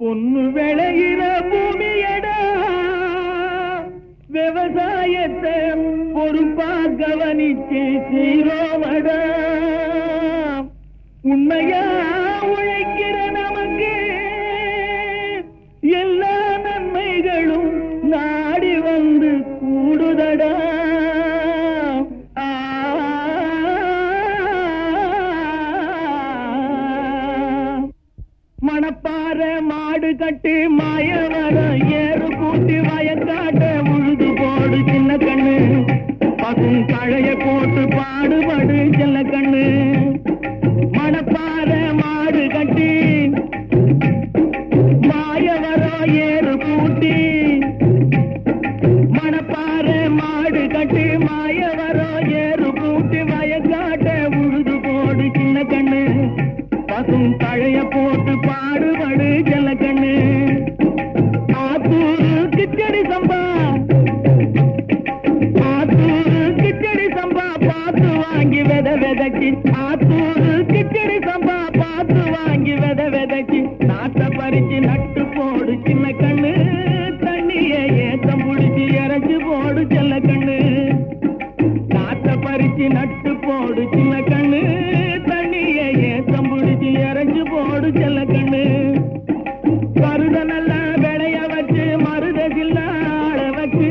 பொண்ணு விளையிற பூமியடா விவசாயத்தை பொறுப்பா கவனிச்சு சீரோவடா உண்மையா உழைக்கிற நமக்கு எல்லா நன்மைகளும் நாடி வந்து கூடுதடா மணப்பாற மாடு கட்டி மாயவர ஏறு கூட்டி வயக்காட்ட உழுது போடு சின்ன கண்ணு பசும் தழைய போட்டு பாடுபடு செல்ல கண்ணு மணப்பாற மாடு கட்டி மாயவர ஏறு கூட்டி மணப்பாற மாடு கட்டி மாயவர ஏறு கூட்டி வயக்காட்ட உழுது போடு சின்ன கண்ணு பசும் தழைய போட்டு பாடுபடு செல்ல கண்ணு ஆத்தூரு கிச்சடி சம்பா ஆத்தூரு கிச்சடி சம்பா பார்த்து வாங்கி வித விதைக்கு ஆத்தூரு கிச்சடி சம்பா பார்த்து வாங்கி வித விதைக்கு நாட்டை பறிச்சு நட்டு போடு சின்ன கண்ணு தண்ணிய ஏத்தம் புடிச்சு இறச்சி போடு செல்ல கண்ணு நாட்டை பறிச்சு நட்டு போடு சின்ன கண்ணு தண்ணிய ஏத்தம் புடிச்சு இறச்சி போடு செல்ல கண்ணு கருத நல்லா விளைய வச்சு மருத ஆட வச்சு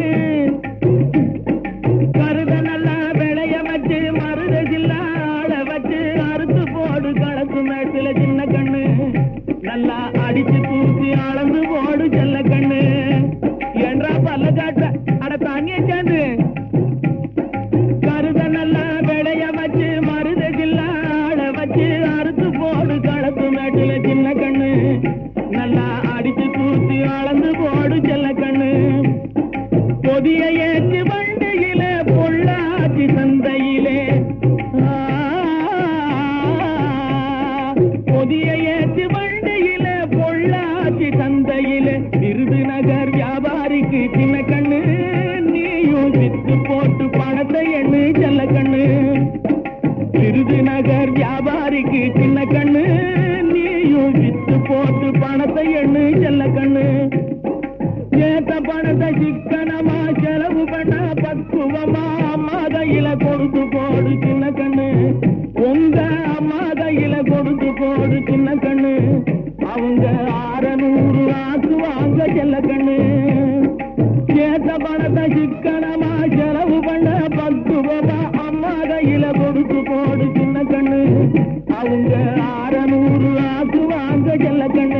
கருத நல்லா விளைய வச்சு மருத ஆட வச்சு அறுத்து போடு களத்து மேட்டுல சின்ன கண்ணு நல்லா அடிச்சு தூக்கி அளந்து போடு செல்ல கண்ணு என்றா பல்ல காட்ட அட தண்ணிய சேர்ந்து கருத நல்லா விளைய வச்சு மருத ஆட வச்சு அறுத்து போடு களத்து மேட்டுல சின்ன கண்ணு நல்லா அடிச்சு தூத்தி அளந்து போடு செல்ல கண்ணு பொதிய ஏற்று வண்டியில பொள்ளாச்சி சந்தையிலே ஆ, பொதிய ஏற்று வண்டியில பொள்ளாச்சி சந்தையிலே விருதுநகர் வியாபாரிக்கு சின்ன கண்ணு நீயும் வித்து போட்டு பணத்தை எண்ணு செல்ல கண்ணு விருதுநகர் வியாபாரிக்கு சின்ன கண்ணு நீயும் வித்து போட்டு பணத்தை எண்ணு செல்ல கண்ணு ஏத்த பணத்தை சிக்கனமா செலவு பண்ண பக்குவமா அம்மா கையில கொடுத்து போடு சின்ன கண்ணு உங்க அம்மா கையில கொடுத்து போடு சின்ன கண்ணு அவங்க ஆறநூறு ஆக்குவாங்க செல்ல கண்ணு ஏத்த பணத்தை சிக்கனமா செலவு பண்ண பக்குவமா அம்மா கையில கொடுத்து போடு சின்ன கண்ணு அவங்க ஆறநூறு ஆக்குவாங்க செல்ல கண்ணு